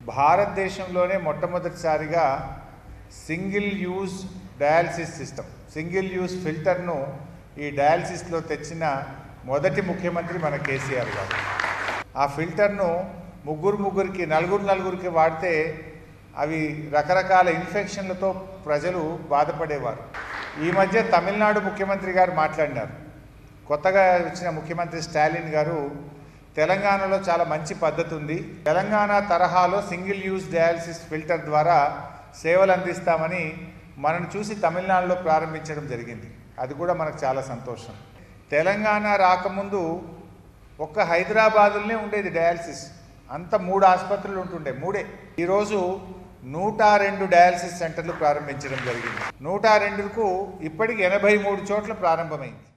భారతదేశంలోనే మొట్టమొదటిసారిగా single use dialysis system single use ఫిల్టర్ను ఈ డయాలసిస్లో తెచ్చిన మొదటి ముఖ్యమంత్రి మన కేసీఆర్ గారు ఆ ఫిల్టర్ను ముగ్గురు ముగ్గురికి నలుగురు నలుగురికి వాడితే అవి రకరకాల ఇన్ఫెక్షన్లతో ప్రజలు బాధపడేవారు ఈ మధ్య తమిళనాడు ముఖ్యమంత్రి గారు మాట్లాడినారు కొత్తగా వచ్చిన ముఖ్యమంత్రి స్టాలిన్ గారు తెలంగాణలో చాలా మంచి పద్ధతి ఉంది తెలంగాణ తరహాలో సింగిల్ యూజ్ డయాలసిస్ ఫిల్టర్ ద్వారా సేవలు అందిస్తామని మనను చూసి తమిళనాడులో ప్రారంభించడం జరిగింది అది కూడా మనకు చాలా సంతోషం తెలంగాణ రాకముందు ఒక్క హైదరాబాదులోనే ఉండేది డయాలసిస్ అంత మూడు ఆసుపత్రులు ఉంటుండే మూడే ఈరోజు నూట రెండు డయాలసిస్ సెంటర్లు ప్రారంభించడం జరిగింది నూట రెండుకు ఇప్పటికి ఎనభై మూడు చోట్ల ప్రారంభమైంది